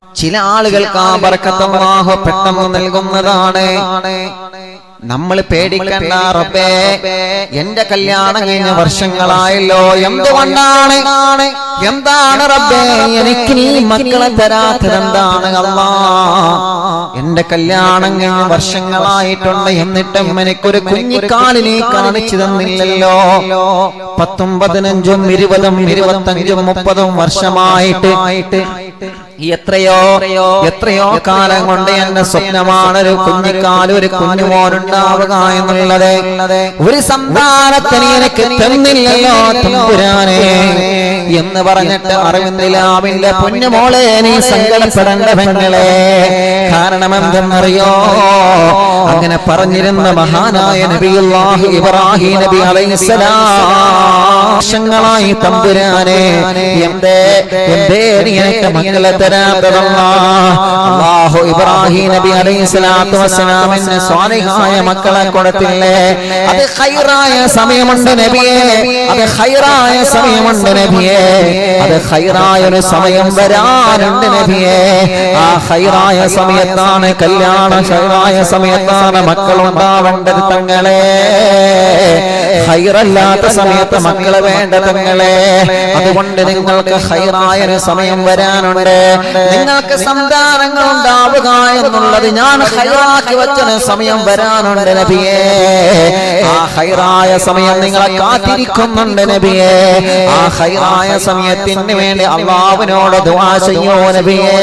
ചില ആളുകൾക്ക് ആ ബർക്കത്ത് അല്ലാഹു പെട്ടെന്ന് നൽകുന്നതാണ് നമ്മൾ പേടിക്കണ്ട റബ്ബേ എന്റെ കല്യാണം കഴിഞ്ഞ വർഷങ്ങളായല്ലോ എന്തുകൊണ്ടാണ് എന്താണ് റബ്ബേ എനിക്ക് നീ മക്കളെ തരാത്തത് എന്താണ് അല്ലാ എന്റെ കല്യാണം കഴിഞ്ഞ വർഷങ്ങളായിട്ടുണ്ട് എന്നിട്ടും എനിക്കൊരു കുഞ്ഞിക്കാലിനെ കാണിച്ചു തന്നില്ലല്ലോ പത്തും പതിനഞ്ചും ഇരുപതും ഇരുപത്തഞ്ചും മുപ്പതും വർഷമായിട്ട് എത്രയോ എത്രയോ കാലം കൊണ്ട് എന്റെ സ്വപ്നമാണ് ഒരു കുഞ്ഞിക്കാലും ഒരു കുഞ്ഞുമോനുണ്ടാവുക എന്നുള്ളത് ഒരു സന്താനത്തിന് എനിക്ക് തന്നില്ലല്ലോ തമ്പുരാനെ എന്ന് പറഞ്ഞിട്ട് അറിവിന്ദിലാവിന്റെ പൊന്നുമോളെ നീ സങ്കടപ്പെടേണ്ട പെങ്ങളെ കാരണം എന്തെന്നറിയോ അങ്ങനെ പറഞ്ഞിരുന്ന മഹാനായ നബിയുല്ലാഹി ഇബ്രാഹിം നബി അലൈഹിസ്സലാം വർഷങ്ങളായി തമ്പുരാനെ എന്തേ എന്തേ നീ എനിക്ക് മക്കളെ തരാത്തതല്ല അല്ലാഹു ഇബ്രാഹിം നബി അലൈഹി സ്വലാത്തു വസ്സലാമിന് സ്വാലിഹായ മക്കളെ കൊടുത്തില്ലേ അത് ഖൈറായ സമയമുണ്ട് നബിയെ അത് ഖൈറായ സമയമുണ്ട് നബിയെ അത് ഖൈറായ ഒരു സമയം വരാനുണ്ട് നബിയെ ആ ഖൈറായ സമയത്താണ് കല്യാണ ഖൈറായ സമയത്താണ് മക്കൾ ഉണ്ടാവേണ്ടത് തങ്ങളെ ഹൈറല്ലാത്ത സമയത്ത് മക്കളെ വേണ്ട തങ്ങളെ അതുകൊണ്ട് നിങ്ങൾക്ക് ഹൈറായ ഒരു സമയം വരാനുണ്ട് നിങ്ങൾക്ക് സന്താനങ്ങൾ ഉണ്ടാവുക എന്നുള്ളത് ഞാൻ ഹൈറാക്കി വച്ചൊരു സമയം വരാനുണ്ട് നബിയെ ആ ഹൈറായ സമയം നിങ്ങളെ കാത്തിരിക്കുന്നുണ്ട് നബിയെ ആ ഹൈറായ സമയത്തിന് വേണ്ടി അള്ളാവിനോട് ദുആ ചെയ്യോ നബിയെ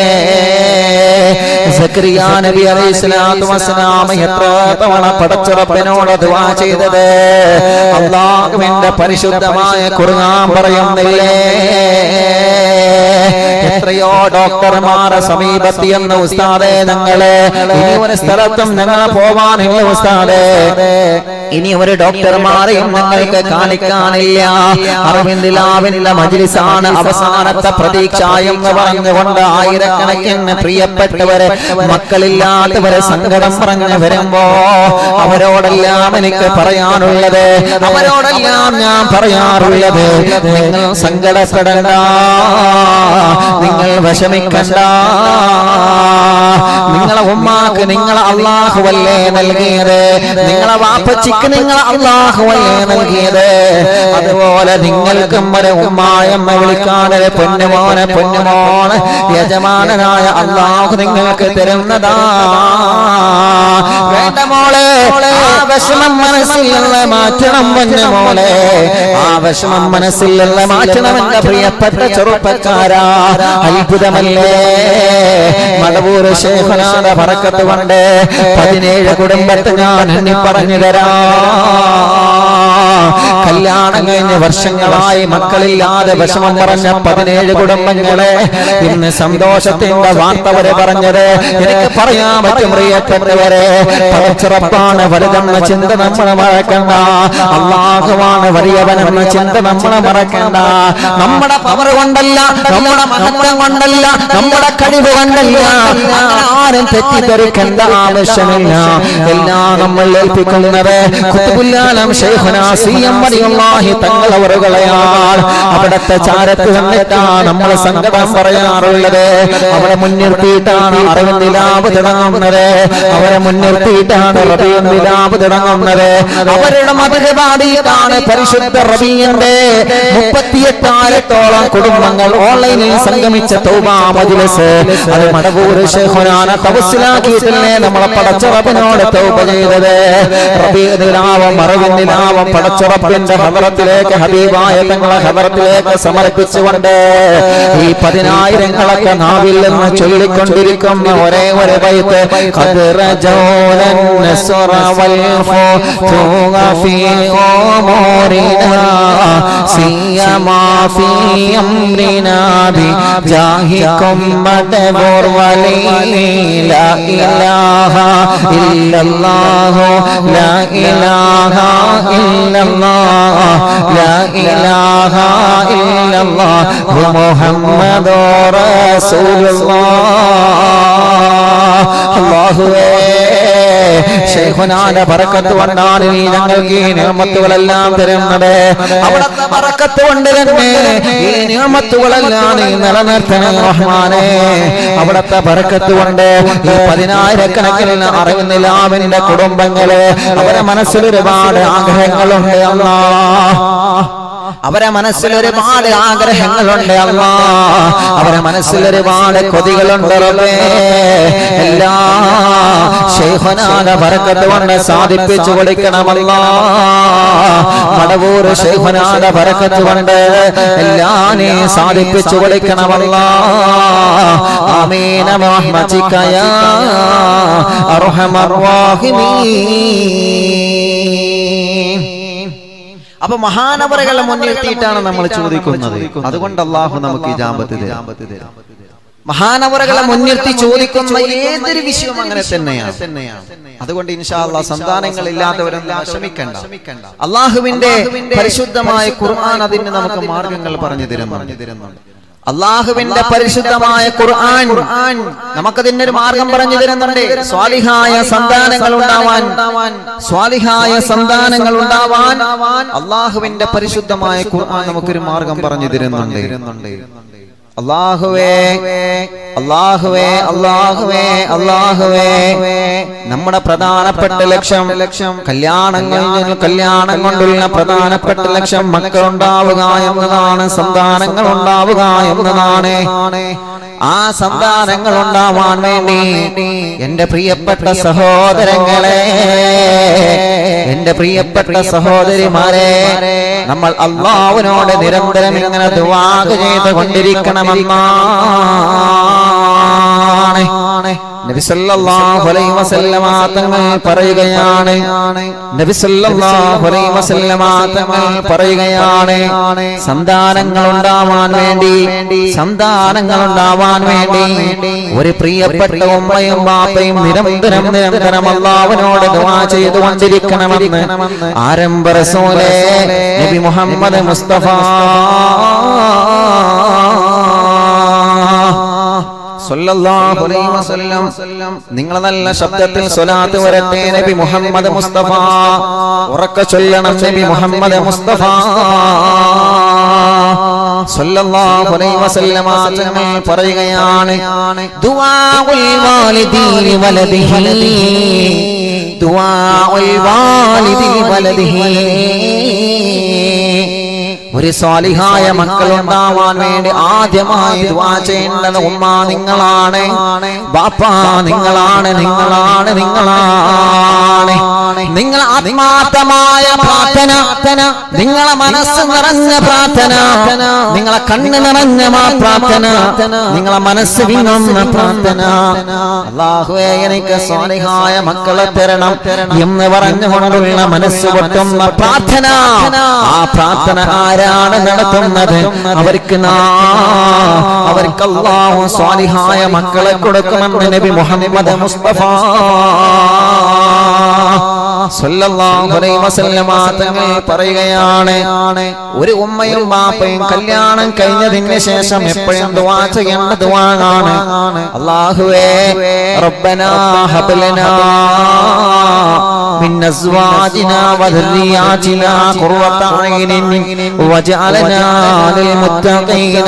സക്രിയ നബി അലൈഹി സ്വലാത്തു വസ്സലാം എത്ര തവണ പടച്ചുറപ്പിനോട് ദുആ ചെയ്തത് അള്ളാഹുവിന്റെ പരിശുദ്ധമായ ഖുർആൻ പറയുന്നില്ലേ എത്രയോ ഡോക്ടർമാരെ സമീപത്തി എന്ന് ഉസ്താദേ ഞങ്ങള് ഇനി ഒരു സ്ഥലത്തും ഞങ്ങൾ പോവാനില്ല ഉസ്താദേ ഇനി ഒരു ഡോക്ടർമാരെയും ഞങ്ങൾക്ക് കാണിക്കാനില്ല അറിവിന്ദിലാവിന്റെ മജിലിസാണ് അവസാനത്തെ പ്രതീക്ഷ എന്ന് പറഞ്ഞുകൊണ്ട് ആയിരക്കണക്കിന് പ്രിയപ്പെട്ടവരെ മക്കളില്ലാത്തവരെ സങ്കടം പറഞ്ഞു വരുമ്പോ അവരോടെല്ലാം എനിക്ക് പറയാനുള്ളത് അവരോടെല്ലാം ഞാൻ പറയാറുള്ളത് നിങ്ങൾ സങ്കടപ്പെടണ്ട നിങ്ങൾ വിഷമിക്കണ്ട നിങ്ങളെ ഉമ്മാക്ക് നിങ്ങളെ അള്ളാഹുവല്ലേ നൽകിയത് നിങ്ങളെ വാപ്പച്ചിക്ക് നിങ്ങളെ അള്ളാഹുവല്ലേ നൽകിയത് അതുപോലെ നിങ്ങൾക്കും ഒരു ഉമ്മായമ്മ വിളിക്കാനൊരു പൊന്നുമോനെ പൊന്നുമോന് യജമാനനായ അള്ളാഹു നിങ്ങൾക്ക് തരുന്നതാ വേണ്ട മോളെ ആ വിഷമം മനസ്സിൽ നിന്ന് മാറ്റണം പൊന്നുമോളെ ആ വിഷമം മനസ്സിൽ നിന്ന് മാറ്റണം എന്റെ പ്രിയപ്പെട്ട ചെറുപ്പക്കാരാ അത്ഭുതമല്ലേ മടവൂർ ശേഖനാഥ പറക്കത്ത് കൊണ്ട് പതിനേഴ് കുടുംബത്തെ ഞാൻ എണ്ണി പറഞ്ഞു തരാ കല്യാണം കഴിഞ്ഞ് വർഷങ്ങളായി മക്കളില്ലാതെ വിഷമം പറഞ്ഞ പതിനേഴ് കുടുംബങ്ങളെ ഇന്ന് സന്തോഷത്തിന്റെ വാർത്ത വരെ പറഞ്ഞത് എനിക്ക് പറയാൻ പറ്റും പ്രിയപ്പെട്ടവരെ പടച്ചുറപ്പാണ് വലുതെന്ന ചിന്ത നമ്മൾ മറക്കണ്ട അള്ളാഹുവാണ് വലിയവനെന്ന ചിന്ത നമ്മൾ മറക്കണ്ട നമ്മുടെ പവർ കൊണ്ടല്ല നമ്മുടെ മഹത്വം കൊണ്ടല്ല നമ്മുടെ കഴിവ് കൊണ്ടല്ല അങ്ങനെ ആരും തെറ്റിദ്ധരിക്കേണ്ട ആവശ്യമില്ല എല്ലാം നമ്മൾ ഏൽപ്പിക്കുന്നത് കുത്തുബുല്ലാലം ശൈഖുന സി എം വലിയുള്ളാഹി തങ്ങളവറുകളെയാണ് അവിടത്തെ ചാരത്ത് വന്നിട്ടാണ് നമ്മൾ സങ്കടം പറയാറുള്ളത് അവരെ മുൻനിർത്തിയിട്ടാണ് അറിവ് നിലാവ് തുടങ്ങുന്നത് അവരെ മുൻനിർത്തിയിട്ടാണ് റബീൻ നിലാവ് തുടങ്ങുന്നത് അവരുടെ മതപാടിയതാണ് പരിശുദ്ധ റബീന്റെ മുപ്പത്തിയെട്ടായിരത്തോളം കുടുംബങ്ങൾ ഓൺലൈനിൽ സംഗമിച്ച തൗബാ മജ്ലിസ് അത് മടവൂർ ശേഖുനാന തപസ്സിലാക്കിയിട്ടില്ലേ നമ്മളെ പടച്ചുറപ്പിനോട് തൗബ ചെയ്തത് റബീ നിലാവും അറിവിൻ നിലാവും പടച്ചുറപ്പിന്റെ ഹദറത്തിലേക്ക് ഹബീബായ തങ്ങളെ ഹദറത്തിലേക്ക് സമർപ്പിച്ചുകൊണ്ട് ഈ പതിനായിരങ്ങളൊക്കെ നാവിൽ നിന്ന് ചൊല്ലിക്കൊണ്ടിരിക്കുന്ന ഒരേ ഒരു വൈത്ത് ഖദ്റജൗലൻ നസ്റ വൽ ഫൂഖ ഫീ ഉമൂരിനാ സിയമാ ഫീ അംരിനാ ബിജാഹികും മദബുർ വലി ലാ ഇലാഹ ഇല്ലല്ലാഹു ലാ ഇലാഹ ഇല്ലല്ലാഹ് ലാ ഇലാഹ ഇല്ലല്ലാഹ് മുഹമ്മദുർ റസൂലുള്ളാഹ് അല്ലാഹുവേ ശൈഖുനാന്റെ ബറക്കത്ത് കൊണ്ടാണ് നീ ഞങ്ങൾക്ക് ഈ നിയമത്തുകളെല്ലാം തരുന്നത് അവിടുത്തെ ബറക്കത്ത് കൊണ്ട് തന്നെ ഈ നിയമത്തുകളെല്ലാം നീ നിലനിർത്തണേ റഹ്മാനെ അവിടുത്തെ ബറക്കത്ത് കൊണ്ട് ഈ പതിനായിരക്കണക്കിന് അറിവിന്നിലാവിന്റെ കുടുംബങ്ങള് അവരെ മനസ്സിൽ ഒരുപാട് ആഗ്രഹങ്ങളുണ്ട് അല്ലാ അവരെ മനസ്സിൽ ഒരുപാട് ആഗ്രഹങ്ങളുണ്ട് അല്ലാ അവരെ മനസ്സിൽ ഒരുപാട് കൊതികളുണ്ട് റബ്ബേ എല്ലാ ശൈഖനാന ബറക്കത്ത് കൊണ്ട് സാധിപ്പിച്ചു കൊടുക്കണമല്ലാ മടവൂർ ശൈഖനാന ബറക്കത്ത് കൊണ്ട് എല്ലാം നീ സാധിപ്പിച്ചു കൊടുക്കണമല്ലാ ആമീന റഹ്മതിക യാ അർഹമർ റഹീമീൻ അപ്പൊ മഹാനവറുകളെ മുൻനിർത്തിയിട്ടാണ് നമ്മൾ ചോദിക്കുന്നത് അതുകൊണ്ട് അള്ളാഹു നമുക്ക് ഈ ജാമ്പത്ത് തരും മഹാനവറുകളെ മുൻനിർത്തി ചോദിക്കുന്ന ഏതൊരു വിഷയവും അങ്ങനെ തന്നെയാണ് അതുകൊണ്ട് ഇൻഷാല്ല സന്താനങ്ങൾ ഇല്ലാത്തവരൊന്നും വിഷമിക്കണ്ട അള്ളാഹുവിന്റെ പരിശുദ്ധമായ ഖുർആൻ അതിന് നമുക്ക് മാർഗങ്ങൾ പറഞ്ഞു തരുന്നുണ്ട് അള്ളാഹുവിന്റെ പരിശുദ്ധമായ ഖുർആൻ നമുക്കതിന് ഒരു മാർഗം പറഞ്ഞു തരുന്നുണ്ട് സ്വാലിഹായ സന്താനങ്ങൾ ഉണ്ടാവാൻ സ്വാലിഹായ സന്താനങ്ങൾ ഉണ്ടാവാൻ അള്ളാഹുവിന്റെ പരിശുദ്ധമായ ഖുർആൻ നമുക്കൊരു മാർഗം പറഞ്ഞു തരുന്നുണ്ട് അള്ളാഹുവേ അള്ളാഹുവേ അള്ളാഹുവേ അള്ളാഹുവേ നമ്മുടെ പ്രധാനപ്പെട്ട ലക്ഷ്യം ലക്ഷ്യം കല്യാണങ്ങൾ കല്യാണം കൊണ്ടുള്ള പ്രധാനപ്പെട്ട ലക്ഷ്യം മക്കളുണ്ടാവുക എന്നതാണ് സന്താനങ്ങൾ ഉണ്ടാവുക എന്നതാണ് ആ സന്താനങ്ങൾ ഉണ്ടാവാൻ വേണ്ടി എന്റെ പ്രിയപ്പെട്ട സഹോദരങ്ങളെ എന്റെ പ്രിയപ്പെട്ട സഹോദരിമാരെ നമ്മൾ അള്ളാവിനോട് നിരന്തരം ഇങ്ങനെ ദുവാഗ് ചെയ്ത് കൊണ്ടിരിക്കണമെന്നാണ് നബി സല്ലല്ലാഹു അലൈഹി വസല്ലമ തങ്ങൾ പറയുകയാണ് നബി സല്ലല്ലാഹു അലൈഹി വസല്ലമ തങ്ങൾ പറയുകയാണ് സന്താനങ്ങൾ ഉണ്ടാവാൻ വേണ്ടി സന്താനങ്ങൾ ഉണ്ടാവാൻ വേണ്ടി ഒരു പ്രിയപ്പെട്ട ഉമ്മയും ബാപ്പയും നിരന്തരം നിരന്തരം അള്ളാഹുവിനോട് ദുആ ചെയ്തുകൊണ്ടിരിക്കണമെന്ന് ആരംഭ റസൂലേ നബി മുഹമ്മദ് മുസ്തഫ സല്ലല്ലാഹു അലൈഹി വസല്ലം നിങ്ങൾ നല്ല ശബ്ദത്തിൽ സ്വലാത്ത് വരട്ടെ നബി മുഹമ്മദ് മുസ്തഫ ഉറക്ക ചൊല്ലണം നബി മുഹമ്മദ് മുസ്തഫ സല്ലല്ലാഹു അലൈഹി വസല്ലം തങ്ങൾ പറയുകയാണ് ദുആഉൽ വാലിദി വലദിഹി ദുആഉൽ വാലിദി വലദിഹി ഒരു സ്വാലിഹായ മക്കൾ ഉണ്ടാവാൻ വേണ്ടി ആദ്യമായി ദുആ ചെയ്യേണ്ടത് ഉമ്മ നിങ്ങളാണ് ബാപ്പ നിങ്ങളാണ് നിങ്ങളാണ് നിങ്ങളാണ് നിങ്ങൾ ആത്മാർത്ഥമായ പ്രാർത്ഥന നിങ്ങളെ മനസ്സ് നിറഞ്ഞ പ്രാർത്ഥന നിങ്ങളെ കണ്ണ് നിറഞ്ഞ മാ പ്രാർത്ഥന നിങ്ങളെ മനസ്സ് വിങ്ങുന്ന പ്രാർത്ഥന അള്ളാഹുവേ എനിക്ക് സ്വാലിഹായ മക്കളെ തരണം എന്ന് പറഞ്ഞുകൊണ്ടുള്ള മനസ്സ് പൊട്ടുന്ന പ്രാർത്ഥന ആ പ്രാർത്ഥന ആരാണ് നടത്തുന്നത് അവർക്ക് നാ അവർക്ക് അള്ളാഹു സ്വാലിഹായ മക്കളെ കൊടുക്കുമെന്ന് നബി മുഹമ്മദ് മുസ്തഫ സല്ലല്ലാഹു അലൈഹി വസല്ലമ തങ്ങൾ പറയുകയാണ് ഒരു ഉമ്മയും ബാപ്പയും കല്യാണം കഴിഞ്ഞതിന് ശേഷം എപ്പോഴും ദുആ ചെയ്യേണ്ട ദുആണ് അല്ലാഹുവേ റബ്ബനാ ഹബ്ലനാ من أزواجنا وذرياتنا قرة عين واجعلنا للمتقين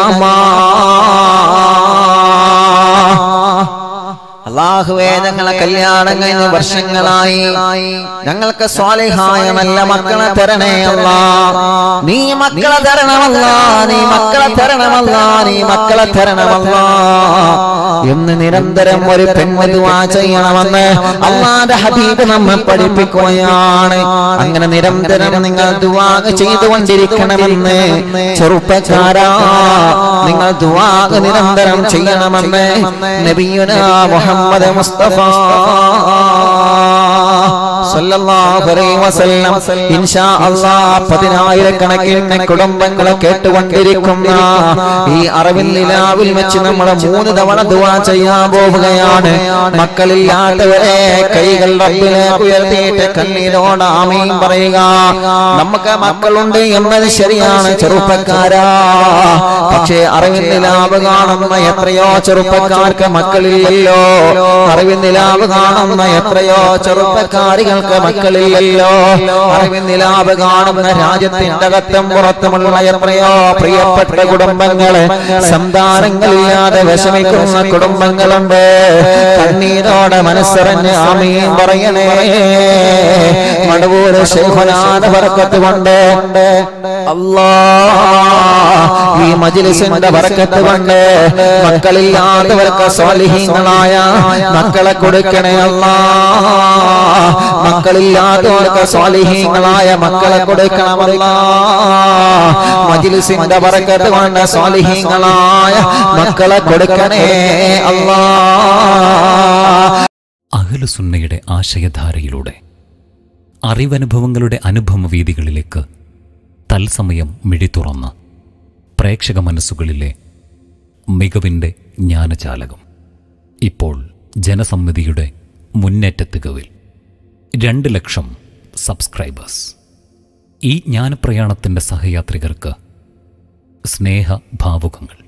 إماما അള്ളാഹുവേ ഞങ്ങളെ കല്യാണം കഴിഞ്ഞ വർഷങ്ങളായി ഞങ്ങൾക്ക് സ്വാലിഹായ നല്ല മക്കളെ തരണേ അല്ല നീ മക്കളെ തരണമല്ല നീ മക്കളെ തരണമല്ല നീ മക്കളെ തരണമല്ല എന്ന് നിരന്തരം ഒരു പെണ്ണ് ദുആ ചെയ്യണമെന്ന് അള്ളാന്റെ ഹബീബ് നമ്മെ പഠിപ്പിക്കുകയാണ് അങ്ങനെ നിരന്തരം നിങ്ങൾ ദുആ ചെയ്തുകൊണ്ടിരിക്കണമെന്ന് ചെറുപ്പക്കാരാ നിങ്ങൾ ദുആ നിരന്തരം ചെയ്യണമെന്ന് നബിയുന മുഹമ്മദ് മുസ്തഫ സല്ലല്ലാഹു അലൈഹി വസല്ലം ഇൻഷാ അല്ലാഹ് പതിനായിരക്കണക്കിന് കുടുംബങ്ങളെ കേട്ടുകൊണ്ടിരിക്കുന്ന ഈ അറിവിൽ നിലാവിൽ വെച്ച് നമ്മൾ മൂന്ന് തവണ ദുആ ചെയ്യാൻ പോവുകയാണ് മക്കളില്ലാത്തവരെ കൈകൾ റബ്ബിലേക്ക് ഉയർത്തിയിട്ട് കണ്ണീരോട് ആമീൻ പറയുക നമുക്ക് മക്കളുണ്ട് എന്നത് ശരിയാണ് ചെറുപ്പക്കാരാ പക്ഷേ അറിവിൻ നിലാവ് കാണുന്ന എത്രയോ ചെറുപ്പക്കാർക്ക് മക്കളില്ലല്ലോ അറിവിൻ നിലാവ് കാണുന്ന എത്രയോ ചെറുപ്പക്കാരികൾക്ക് മക്കളില്ലല്ലോ അറിവിൻ നിലാവ് കാണുന്ന രാജ്യത്തിന്റെ അകത്തും പുറത്തുമുള്ള എത്രയോ പ്രിയപ്പെട്ട കുടുംബങ്ങള് സന്താനങ്ങളില്ലാതെ വിഷമിക്കുന്ന കുടുംബങ്ങളുണ്ട് കണ്ണീരോടെ മനസ്സറിഞ്ഞ് ആമീൻ പറയണേ മടവൂര് ശേഖനാഥ പറക്കത്ത് കൊണ്ട് അല്ലാ ഈ മജിലിസിന്റെ ബറക്കത്ത് കൊണ്ട് മക്കളില്ലാത്തവർക്ക് സ്വാലിഹീങ്ങളായ മക്കളെ കൊടുക്കണേ അല്ലാ മക്കളില്ലാത്തവർക്ക് സ്വാലിഹീങ്ങളായ മക്കളെ കൊടുക്കണമല്ല മജിലിസിന്റെ ബറക്കത്ത് കൊണ്ട് സ്വാലിഹീങ്ങളായ മക്കളെ കൊടുക്കണേ അല്ലാ അഹലുസുന്നയുടെ ആശയധാരയിലൂടെ അറിവനുഭവങ്ങളുടെ അനുഭവവീതികളിലേക്ക് തത്സമയം മിഴി തുറന്ന് പ്രേക്ഷക മനസ്സുകളിലെ മികവിൻ്റെ ജ്ഞാനചാലകം ഇപ്പോൾ ജനസമ്മതിയുടെ മുന്നേറ്റത്തികവിൽ രണ്ട് ലക്ഷം സബ്സ്ക്രൈബേഴ്സ് ഈ ജ്ഞാനപ്രയാണത്തിൻ്റെ സഹയാത്രികർക്ക് സ്നേഹഭാവുകങ്ങൾ